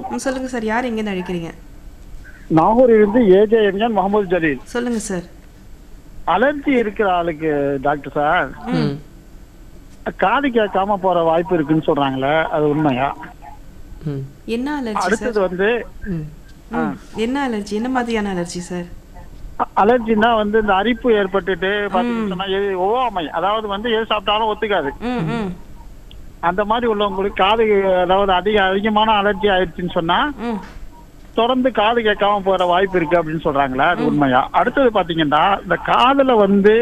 ம், சொல்லுங்க சார் யார் எங்கேருந்து அழைக்கிறீங்க நாகூரில் இருந்து ஏஜேஎம்என் முகமது ஜலீல் சொல்லுங்க சார் அலர்ஜி இருக்கிற ஆளுக்கு டாக்டர் சார் ம் காது கேட்காம போற வாய்ப்பு இருக்குன்னு சொல்றாங்களே அது உண்மையா ம் என்ன அலர்ஜி சார் அடுத்தது வந்து ம் ம், என்ன அலர்ஜி என்ன மாதிரியான அலர்ஜி சார் அ- அலர்ஜின்னா வந்து இந்த அரிப்பு ஏற்பட்டுட்டு பாத்தீங்கன்னு சொன்னா எது- ஒவ்வாமை அதாவது வந்து எது சாப்பிட்டாலும் ஒத்துக்காது ம் ம் அந்த மாதிரி உள்ளவங்களுக்கு காது அதாவது அதிக அதிகமான அலர்ஜி ஆயிடுச்சுன்னு சொன்னா ம் தொடர்ந்து காது கேட்காம போற வாய்ப்பு இருக்கு அப்படின்னு சொல்றாங்களா அது உண்மையா அடுத்தது பாத்தீங்கன்னா இந்த காதுல வந்து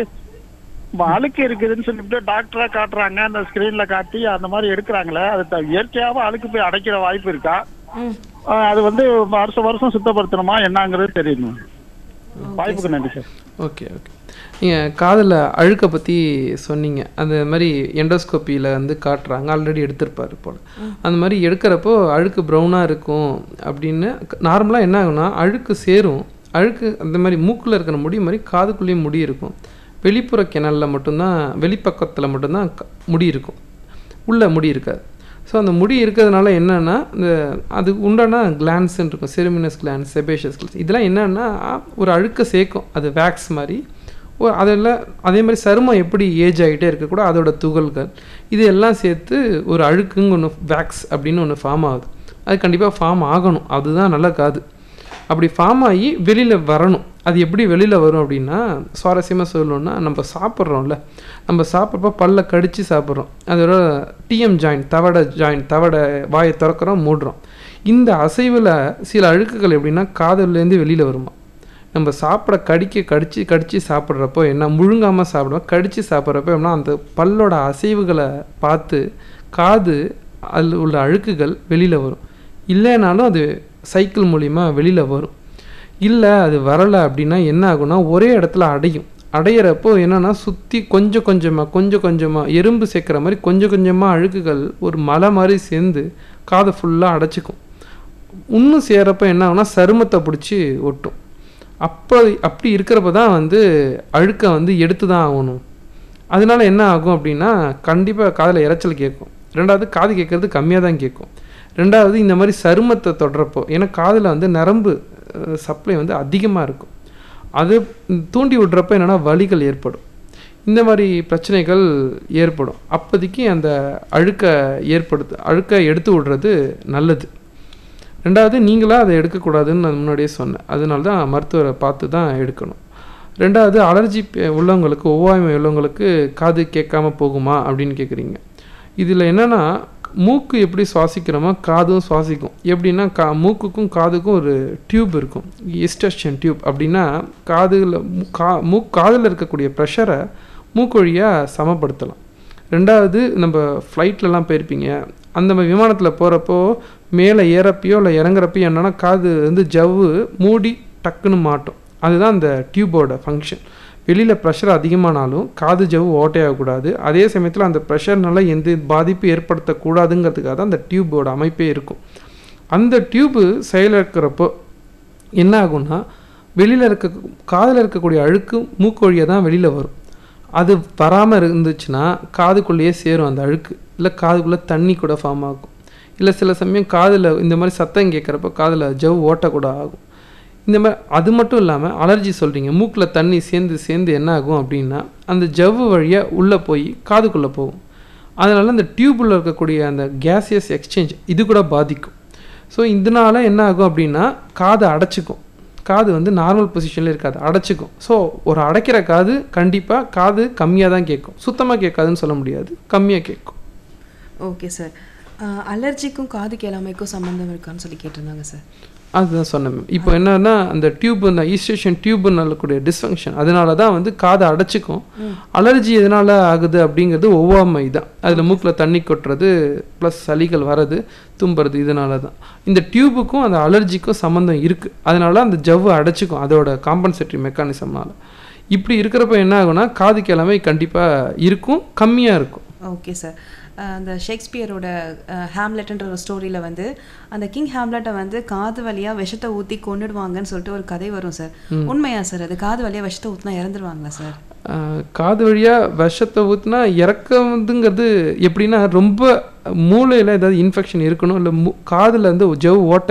ம- அழுக்கு இருக்குதுன்னு சொல்லிட்டு டாக்டரா காட்டுறாங்க அந்த ஸ்கிரீன்ல காட்டி அந்த மாதிரி எடுக்கிறாங்களே அது த- இயற்கையாவே அழுக்கு போய் அடைக்கிற வாய்ப்பு இருக்கா ம் அஹ் அது வந்து வருஷம் வருஷம் சுத்தப்படுத்தணுமா என்னங்கிறது தெரியணும் வாய்ப்புக்கு நன்றி சார் ஓகே ஓகே நீங்கள் காதில் அழுக்கை பற்றி சொன்னீங்க அந்த மாதிரி எண்டோஸ்கோப்பியில் வந்து காட்டுறாங்க ஆல்ரெடி எடுத்திருப்பாரு போல் அந்த மாதிரி எடுக்கிறப்போ அழுக்கு ப்ரௌனாக இருக்கும் அப்படின்னு நார்மலாக என்ன ஆகும்னா அழுக்கு சேரும் அழுக்கு அந்த மாதிரி மூக்கில் இருக்கிற முடி மாதிரி காதுக்குள்ளேயும் முடி இருக்கும் வெளிப்புற கிணலில் மட்டும்தான் வெளிப்பக்கத்தில் மட்டும்தான் க- முடி இருக்கும் உள்ள முடி இருக்காது ஸோ அந்த முடி இருக்கிறதுனால என்னன்னா இந்த அது உண்டான கிளான்ஸ்ன்னு இருக்கும் செருமினஸ் கிளான்ஸ் செபேஷியஸ் கிளான்ஸ் இதெல்லாம் என்னன்னா ஒரு அழுக்க சேர்க்கும் அது வேக்ஸ் மாதிரி ஒரு அதெல்லாம் அதே மாதிரி சருமம் எப்படி ஏஜ் ஆகிட்டே இருக்கக்கூட அதோட துகள்கள் இது எல்லாம் சேர்த்து ஒரு அழுக்குங்க ஒன்று வேக்ஸ் அப்படின்னு ஒன்று ஃபார்ம் ஆகுது அது கண்டிப்பாக ஃபார்ம் ஆகணும் அதுதான் நல்ல காது அப்படி ஃபார்ம் ஆகி வெளியில் வரணும் அது எப்படி வெளியில் வரும் அப்படின்னா சுவாரஸ்யமாக சொல்லணும்னா நம்ம சாப்பிட்றோம்ல நம்ம சாப்பிட்றப்ப பல்ல கடித்து சாப்பிட்றோம் அதோட டிஎம் ஜாயிண்ட் தவடை ஜாயிண்ட் தவடை வாயை திறக்கிறோம் மூடுறோம் இந்த அசைவில் சில அழுக்குகள் எப்படின்னா காதுலேருந்து வெளியில் வருமா நம்ம சாப்பிட கடிக்க கடிச்சு கடிச்சு சாப்பிட்றப்போ என்ன முழுங்காமல் சாப்பிடுவோம் கடிச்சு சாப்பிட்றப்போ எப்படின்னா அந்த பல்லோட அசைவுகளை பார்த்து காது அதில் உள்ள அழுக்குகள் வெளியில் வரும் இல்லைனாலும் அது சைக்கிள் மூலிமா வெளியில் வரும் இல்லை அது வரலை அப்படின்னா என்ன ஆகும்னா ஒரே இடத்துல அடையும் அடையிறப்போ என்னன்னா சுற்றி கொஞ்சம் கொஞ்சமாக கொஞ்சம் கொஞ்சமாக எறும்பு சேர்க்குற மாதிரி கொஞ்சம் கொஞ்சமாக அழுக்குகள் ஒரு மலை மாதிரி சேர்ந்து காதை ஃபுல்லாக அடைச்சிக்கும் இன்னும் சேரப்போ என்ன ஆகும்னா சருமத்தை பிடிச்சி ஒட்டும் அப்போ அப்படி இருக்கிறப்ப தான் வந்து அழுக்கை வந்து எடுத்து தான் ஆகணும் அதனால என்ன ஆகும் அப்படின்னா கண்டிப்பாக காதில் இரைச்சல் கேட்கும் ரெண்டாவது காது கேட்குறது கம்மியாக தான் கேட்கும் ரெண்டாவது இந்த மாதிரி சருமத்தை தொடுறப்போ ஏன்னா காதில் வந்து நரம்பு சப்ளை வந்து அதிகமாக இருக்கும் அது தூண்டி விடுறப்ப என்னென்னா வலிகள் ஏற்படும் இந்த மாதிரி பிரச்சனைகள் ஏற்படும் அப்போதைக்கு அந்த அழுக்கை ஏற்படுத்து அழுக்கை எடுத்து விடுறது நல்லது ரெண்டாவது நீங்களாக அதை எடுக்கக்கூடாதுன்னு நான் முன்னாடியே சொன்னேன் அதனால தான் மருத்துவரை பார்த்து தான் எடுக்கணும் ரெண்டாவது அலர்ஜி உள்ளவங்களுக்கு ஒவ்வாய்மை உள்ளவங்களுக்கு காது கேட்காம போகுமா அப்படின்னு கேட்குறீங்க இதில் என்னென்னா மூக்கு எப்படி சுவாசிக்கிறோமோ காதும் சுவாசிக்கும் எப்படின்னா கா மூக்குக்கும் காதுக்கும் ஒரு டியூப் இருக்கும் எஸ்டர்ஷன் டியூப் அப்படின்னா காதுல மூ- கா மூக் காதில் இருக்கக்கூடிய ப்ரெஷரை மூக்கு வழியாக சமப்படுத்தலாம் ரெண்டாவது நம்ம ஃப்ளைட்லலாம் போயிருப்பீங்க அந்த மாதிரி விமானத்தில் போகிறப்போ மேலே ஏறப்பையோ இல்லை இறங்குறப்பையோ என்னன்னா காது வந்து ஜவ்வு மூடி டக்குன்னு மாட்டும் அதுதான் அந்த டியூபோட ஃபங்க்ஷன் வெளியில் ப்ரெஷர் அதிகமானாலும் காது ஜவ்வு ஓட்டையாகக்கூடாது அதே சமயத்தில் அந்த ப்ரெஷர்னால எந்த பாதிப்பு ஏற்படுத்தக்கூடாதுங்கிறதுக்காக தான் அந்த டியூபோட அமைப்பே இருக்கும் அந்த டியூப்பு செயலிழக்கிறப்போ என்ன ஆகும்னா வெளியில் இருக்க காதில் இருக்கக்கூடிய அழுக்கு மூக்கு வழியாக தான் வெளியில் வரும் அது வராமல் இருந்துச்சுன்னா காதுக்குள்ளேயே சேரும் அந்த அழுக்கு இல்லை காதுக்குள்ளே தண்ணி கூட ஃபார்ம் ஆகும் இல்லை சில சமயம் காதில் இந்த மாதிரி சத்தம் கேட்குறப்ப காதில் ஜவ் ஓட்டக்கூட ஆகும் இந்த மாதிரி அது மட்டும் இல்லாமல் அலர்ஜி சொல்கிறீங்க மூக்கில் தண்ணி சேர்ந்து சேர்ந்து என்ன ஆகும் அப்படின்னா அந்த ஜவ்வு வழியாக உள்ளே போய் காதுக்குள்ளே போகும் அதனால் அந்த டியூப்பில் இருக்கக்கூடிய அந்த கேசியஸ் எக்ஸ்சேஞ்ச் இது கூட பாதிக்கும் ஸோ இதனால என்ன ஆகும் அப்படின்னா காது அடைச்சிக்கும் காது வந்து நார்மல் பொசிஷனில் இருக்காது அடைச்சிக்கும் ஸோ ஒரு அடைக்கிற காது கண்டிப்பாக காது கம்மியாக தான் கேட்கும் சுத்தமாக கேட்காதுன்னு சொல்ல முடியாது கம்மியாக கேட்கும் ஓகே சார் அலர்ஜிக்கும் காது கேளாமைக்கும் சம்மந்தம் இருக்கான்னு சொல்லி கேட்டிருந்தாங்க சார் அதுதான் சொன்னேன் மேம் இப்போ என்னன்னா அந்த டியூப் அந்த ஈஸ்டேஷன் டியூப்னு சொல்லக்கூடிய டிஸ்ஃபங்க்ஷன் அதனால தான் வந்து காதை அடைச்சிக்கும் அலர்ஜி எதனால ஆகுது அப்படிங்கிறது ஒவ்வாமை தான் அதில் மூக்கில் தண்ணி கொட்டுறது ப்ளஸ் சளிகள் வர்றது தும்புறது இதனால தான் இந்த டியூபுக்கும் அந்த அலர்ஜிக்கும் சம்மந்தம் இருக்குது அதனால அந்த ஜவ்வு அடைச்சிக்கும் அதோட காம்பன்சேட்டரி மெக்கானிசம்னால இப்படி இருக்கிறப்ப என்ன ஆகும்னா காது கிழமை கண்டிப்பாக இருக்கும் கம்மியாக இருக்கும் ஓகே சார் அந்த ஷேக்ஸ்பியரோட ஹேம்லெட்ன்ற ஒரு ஸ்டோரியில் வந்து அந்த கிங் ஹேம்லெட்டை வந்து காது வழியாக விஷத்தை ஊற்றி கொன்னுடுவாங்கன்னு சொல்லிட்டு ஒரு கதை வரும் சார் உண்மையா சார் அது காது வழியாக விஷத்தை ஊற்றினா இறந்துருவாங்களா சார் ஆஹ் காது வழியாக விஷத்தை ஊற்றினா இறக்குறதுங்கிறது எப்படின்னா ரொம்ப மூளையில் ஏதாவது இன்ஃபெக்ஷன் இருக்கணும் இல்லை மூ காதில் வந்து ஜவ் ஓட்டை